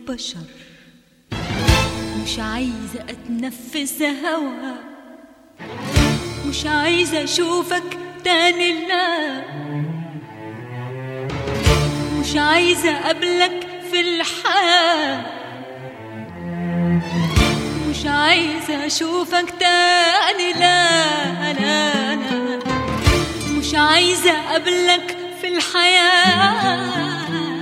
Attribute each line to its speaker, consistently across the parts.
Speaker 1: بشر مش عايزة أتنفس هوا مش عايزة أشوفك تاني لا مش عايزة أقابلك في الحياة مش عايزة أشوفك تاني لا لا لا مش عايزة أقابلك في الحياة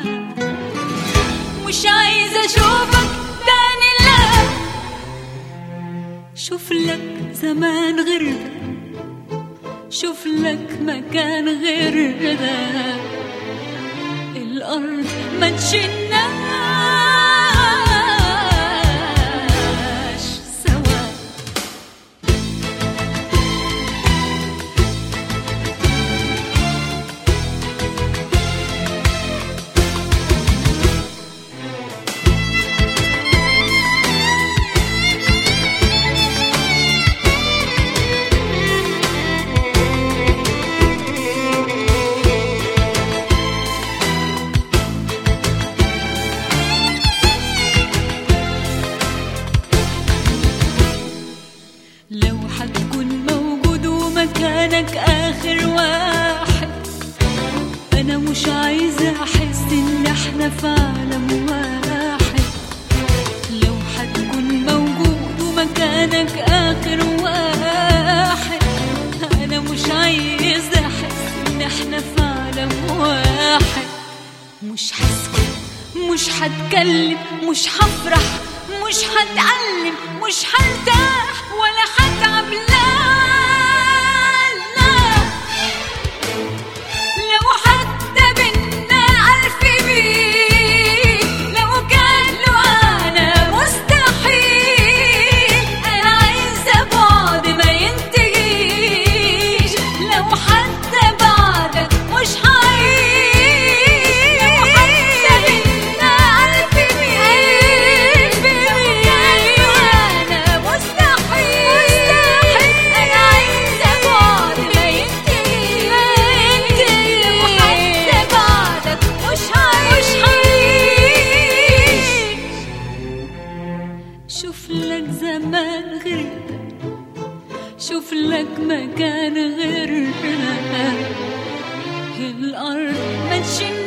Speaker 1: مش عايزة أشوفك تاني لا شوف لك زمان غير ده شوف لك مكان غير ده الأرض ما تشناش سوا لو حتكون موجود ومكانك آخر واحد أنا مش عايزة أحس إن إحنا في عالم واحد لو حتكون موجود ومكانك آخر واحد أنا مش عايزة أحس إن إحنا في عالم واحد مش هسكت مش هتكلم مش هفرح مش هتعلم مش هرتاح ولا هتعب لا لا لو حتى بينا ألف ميل لو كان له أنا مستحيل أنا عايزة بعد ما ينتهيش لو حتى بعدك مش هعيش لو حتى بينا ألف ميل لو كان له أنا مستحيل أنا عايزة بعد ما ينتهيش لو حتى بعدك مش هعيش شوف لك زمان غير ده شوف لك مكان غير ده الأرض ما تشن